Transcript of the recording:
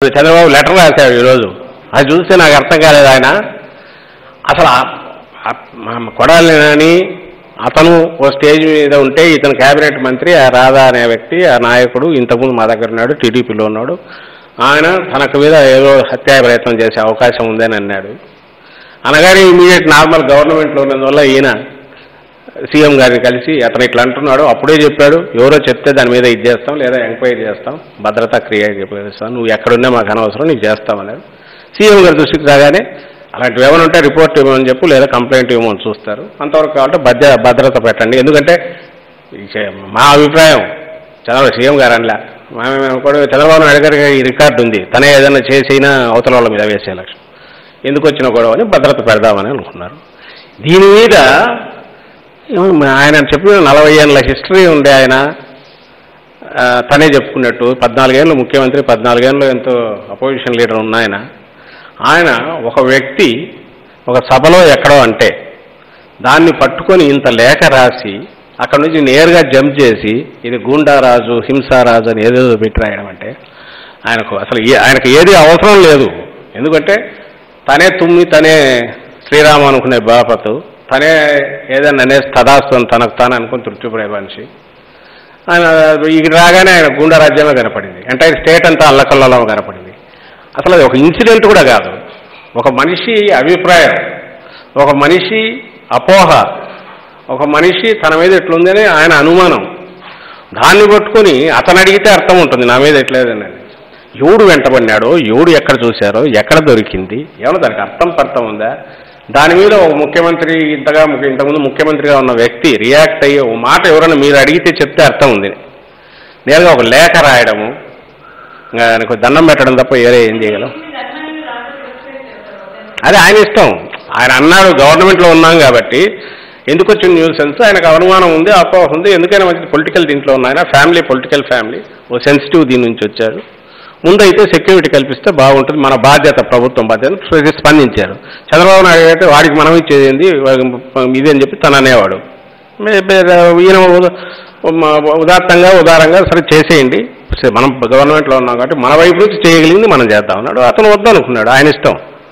ఇప్పుడు చంద్రబాబు లెటర్ రాశాడు ఈరోజు అది చూస్తే నాకు అర్థం కాలేదు ఆయన అసలు ఆ- ఆ- మా కొడాలని అతను ఓ స్టేజ్ మీద ఉంటే ఇతను కేబినెట్ మంత్రి ఆ రాధా అనే వ్యక్తి ఆ నాయకుడు ఇంతకుముందు మా దగ్గర ఉన్నాడు టీడీపీలో ఉన్నాడు ఆయన తనకు మీద ఏదో హత్యా ప్రయత్నం చేసే అవకాశం ఉందని అన్నాడు అనగానే ఇమీడియట్ నార్మల్ గవర్నమెంట్లో ఉన్నందువల్ల ఈయన సీఎం గారిని కలిసి అతను ఇట్లా అంటున్నాడు అప్పుడే చెప్పాడు ఎవరో చెప్తే దాని మీద ఇది చేస్తాం లేదా ఎంక్వైరీ చేస్తాం భద్రత క్రియేట్ చేస్తాం నువ్వు ఎక్కడున్నా మాకు అనవసరం నీకు చేస్తామన్నారు సీఎం గారి దృష్టికి రాగానే అలాంటివి ఏమైనా ఉంటే రిపోర్ట్ ఇవ్వమని చెప్పు లేదా కంప్లైంట్ ఇవ్వమని చూస్తారు అంతవరకు కాబట్టి భద్ర భద్రత పెట్టండి ఎందుకంటే ఈ చే- మా అభిప్రాయం చంద్రబాబు సీఎం గారు అనలా మేము కూడా చంద్రబాబు నాయుడు గారికి ఈ రికార్డు ఉంది తనే ఏదైనా చేసినా అవతల వాళ్ళ మీద వేసే లక్ష్యం ఎందుకు వచ్చిన గొడవ అని భద్రత పెడదామని అనుకున్నారు దీని మీద ఏమో ఆయన చెప్పిన నలభై ఏళ్ళ హిస్టరీ ఉండే ఆయన ఆ, తనే చెప్పుకున్నట్టు పద్నాలుగేళ్ళు ముఖ్యమంత్రి పద్నాలుగేళ్ళు ఎంతో అపోజిషన్ లీడర్ ఉన్న ఆయన ఆయన ఒక వ్యక్తి ఒక సభలో ఎక్కడో అంటే దాన్ని పట్టుకొని ఇంత లేఖ రాసి అక్కడ నుంచి నేరుగా జంప్ చేసి ఇది గూండారాజు హింసారాజు అని ఏదేదో పెట్టి రాయడం అంటే ఆయనకు అసలు ఏ- ఆయనకు ఏది అవసరం లేదు ఎందుకంటే తనే తుమ్మి తనే శ్రీరామ అనుకునే బాపతు తనే ఏదైనా అనేసి తదాస్తు అని తనకు తాను అనుకుని తృప్తిపడే మనిషి ఆయన ఇక్కడ రాగానే ఆయన గూండా రాజ్యమే కనపడింది ఎంటైర్ స్టేట్ అంతా అల్లకల్లలో కనపడింది అసలు అది ఒక ఇన్సిడెంట్ కూడా కాదు ఒక మనిషి అభిప్రాయం ఒక మనిషి అపోహ ఒక మనిషి తన మీద ఎట్లుందని ఆయన అనుమానం దాన్ని పట్టుకొని అతను అడిగితే అర్థం ఉంటుంది నా మీద ఎట్లేదని ఎవడు వెంటబడినాడో ఎవడు ఎక్కడ చూశారో ఎక్కడ దొరికింది ఏమన్నా దానికి అర్థం పర్థం ఉందా దాని మీద ఒక ముఖ్యమంత్రి ఇంతగా ముఖ్య- ఇంతకుముందు ముఖ్యమంత్రిగా ఉన్న వ్యక్తి రియాక్ట్ అయ్యి ఒక మాట ఎవరైనా మీరు అడిగితే చెప్తే అర్థం ఉంది నేరుగా ఒక లేఖ రాయడము ఇంకా ఆయనకు దండం పెట్టడం తప్ప వేరే ఏం చేయగలం అది ఆయన ఇష్టం ఆయన అన్నాడు గవర్నమెంట్లో ఉన్నాం కాబట్టి ఎందుకు వచ్చిన న్యూస్ సెన్స్ ఆయనకు అనుమానం ఉంది అపోహ ఉంది ఎందుకైనా మంచి పొలిటికల్ దీంట్లో ఉన్న ఆయన ఫ్యామిలీ పొలిటికల్ ఫ్యామిలీ ఓ సెన్సిటివ్ దీని నుంచి వచ్చారు ముందైతే సెక్యూరిటీ కల్పిస్తే బాగుంటుంది మన బాధ్యత ప్రభుత్వం బాధ్యత అని స్పందించారు చంద్రబాబు నాయుడు అయితే వాడికి మనం ఇచ్చేది ఏంది ఇది అని చెప్పి తను అనేవాడు మే- మే- ఈయన ఉద- మ- ఉదాత్తంగా ఉదారంగా సరే చేసేయండి సరే, మనం గవర్నమెంట్లో ఉన్నాం కాబట్టి మన వైపు నుంచి చేయగలిగింది మనం చేద్దాం అన్నాడు అతను వద్దనుకున్నాడు ఆయన ఇష్టం